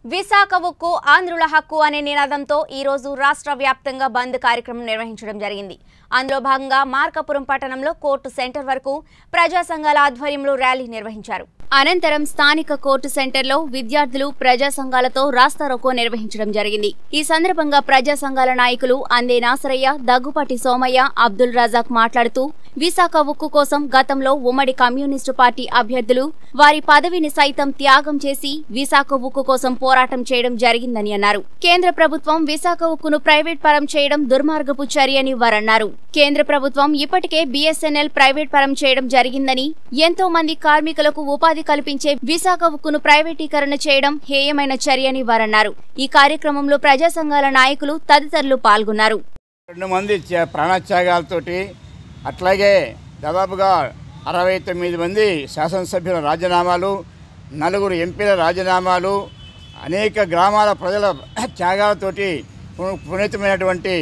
విశాఖ ఉక్కు ఆంధ్రుల హక్కు అనే నినాదంతో ఈ రోజు రాష్ట్ర వ్యాప్తంగా బంద్ కార్యక్రమం నిర్వహించడం జరిగింది అందులో భాగంగా మార్కాపురం పట్టణంలో కోర్టు సెంటర్ వరకు ప్రజా సంఘాల ఆధ్వర్యంలో ర్యాలీ నిర్వహించారు అనంతరం స్థానిక కోర్టు సెంటర్లో విద్యార్థులు ప్రజా సంఘాలతో రాస్తారోకో నిర్వహించడం జరిగింది ఈ సందర్భంగా ప్రజా సంఘాల నాయకులు అందే నాసరయ్య దగ్గుపాటి సోమయ్య అబ్దుల్ రజాక్ మాట్లాడుతూ విశాఖ ఉక్కు కోసం గతంలో ఉమ్మడి కమ్యూనిస్టు పార్టీ అభ్యర్థులు వారి పదవిని సైతం త్యాగం చేసి విశాఖ ఉక్కు కోసం పోరాటం చేయడం జరిగిందని అన్నారు కేంద్ర ప్రభుత్వం విశాఖ ఉక్కును ప్రైవేట్ పరం చేయడం దుర్మార్గపు చర్య అని వారన్నారు కేంద్ర ప్రభుత్వం ఇప్పటికే బీఎస్ఎన్ఎల్ ప్రైవేట్ పరం చేయడం జరిగిందని ఎంతో మంది కార్మికులకు ఉపాధి కల్పించే విశాఖ ఉక్కును ప్రైవేటీకరణ చేయడం హేయమైన చర్య అని వారన్నారు ఈ కార్యక్రమంలో ప్రజా సంఘాల నాయకులు తదితరులు పాల్గొన్నారు రెండు మంది త్య- ప్రాణత్యాగాలతోటి అట్లాగే దాదాపుగా అరవై తొమ్మిది మంది శాసనసభ్యుల రాజీనామాలు నలుగురు ఎంపీల రాజీనామాలు అనేక గ్రామాల ప్రజల త్యాగాలతోటి పు- పునీతమైనటువంటి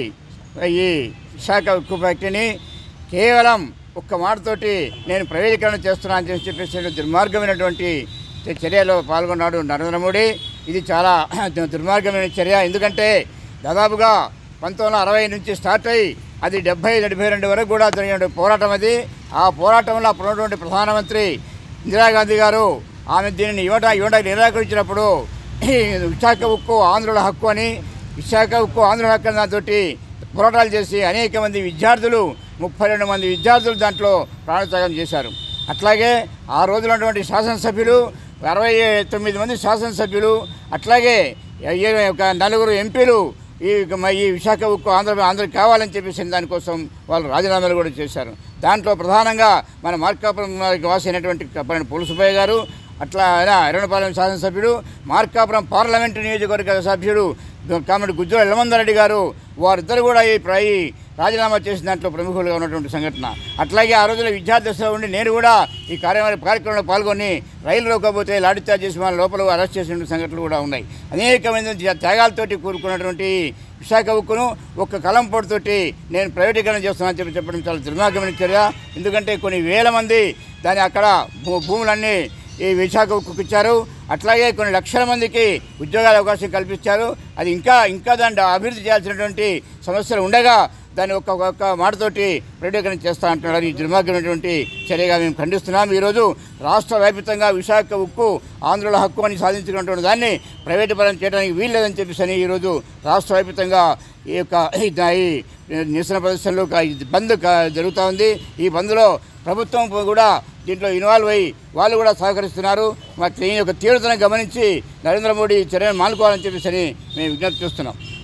ఈ విశాఖ ఉక్కు ఫ్యాక్టరీని కేవలం ఒక్క మాటతోటి నేను ప్రైవేటీకరణ చేస్తున్నాను అని చెప్పేసి దుర్మార్గమైనటువంటి చర్యలో పాల్గొన్నాడు నరేంద్ర మోడీ ఇది చాలా దుర్మార్గమైన చర్య ఎందుకంటే దాదాపుగా పంతొమ్మిది వందల అరవై నుంచి స్టార్ట్ అయ్యి అది డెబ్బై డెబ్బై రెండు వరకు కూడా జరిగిన పోరాటం అది ఆ పోరాటంలో అప్పుడున్నటువంటి ప్రధానమంత్రి ఇందిరాగాంధీ గారు ఆమె దీనిని ఇవ్వట ఇవ్వడానికి నిరాకరించినప్పుడు ఈ విశాఖ ఉక్కు ఆంధ్రుల హక్కు అని విశాఖ ఉక్కు ఆంధ్రుల హక్కు అని దాంతో పోరాటాలు చేసి అనేక మంది విద్యార్థులు ముప్పై రెండు మంది విద్యార్థులు దాంట్లో ప్రాణత్యాగం చేశారు అట్లాగే ఆ రోజున ఉన్నటువంటి శాసనసభ్యులు అరవై తొమ్మిది మంది శాసనసభ్యులు అట్లాగే ఏ- ఒక నలుగురు ఎంపీలు ఈ మ- ఈ విశాఖ ఉక్కు ఆంధ్ర ఆంధ్రకి కావాలని చెప్పేసి దానికోసం వాళ్ళు రాజీనామాలు కూడా చేశారు దాంట్లో ప్రధానంగా మన మార్కాపురం వాసి అయినటువంటి కప్పని పులుసుపయ్య గారు అట్లా ఆయన ఎర్రనపాలెం శాసనసభ్యుడు మార్కాపురం పార్లమెంటు నియోజకవర్గ సభ్యుడు కామెడి గుజ్జల యలమందరెడ్డి గారు వారిద్దరు కూడా ఈ ప్ర- ఈ రాజీనామా చేసిన దాంట్లో ప్రముఖులుగా ఉన్నటువంటి సంఘటన అట్లాగే ఆ రోజుల్లో విద్యార్థి దశలో ఉండి నేను కూడా ఈ కార్యక్రమ కార్యక్రమంలో పాల్గొని రైలు రోకపోతే లాఠీచార్జ్ చేసి మన లోపల అరెస్ట్ చేసిన సంఘటనలు కూడా ఉన్నాయి అనేక మంది త్యా- త్యాగాలతోటి కూరుకున్నటువంటి విశాఖ ఉక్కును ఒక్క కలం పొడితోటి నేను ప్రైవేటీకరణ చేస్తున్నానని చెప్పి చెప్పడం చాలా దుర్మార్గమైన చర్య ఎందుకంటే కొన్ని వేల మంది దాని అక్కడ భూ భూములన్నీ ఈ విశాఖ ఉక్కుకి ఇచ్చారు అట్లాగే కొన్ని లక్షల మందికి ఉద్యోగాల అవకాశం కల్పించారు అది ఇంకా ఇంకా దాన్ని అభివృద్ధి చేయాల్సినటువంటి సమస్యలు ఉండగా దాన్ని ఒక్క ఒక్క మాటతోటి ప్రైవేటీకరణ చేస్తా అంటున్నారు ఈ దుర్మార్గమైనటువంటి చర్యగా మేము ఖండిస్తున్నాం ఈరోజు రాష్ట్ర వ్యాప్తంగా విశాఖ ఉక్కు ఆంధ్రుల హక్కు అని సాధించినటువంటి దాన్ని ప్రైవేటు పరం చేయడానికి వీల్లేదని చెప్పేసి అని ఈరోజు రాష్ట్ర వ్యాప్తంగా ఈ యొక్క ఈ ఈ నిరసన ప్రదర్శనలు క- ఈ బంద్ క- జరుగుతూ ఉంది ఈ బంద్లో ప్రభుత్వం కూడా దీంట్లో ఇన్వాల్వ్ అయ్యి వాళ్ళు కూడా సహకరిస్తున్నారు మరి దీని యొక్క తీవ్రతను గమనించి నరేంద్ర మోడీ చర్యను మానుకోవాలని చెప్పేసి అని మేము విజ్ఞప్తి చేస్తున్నాం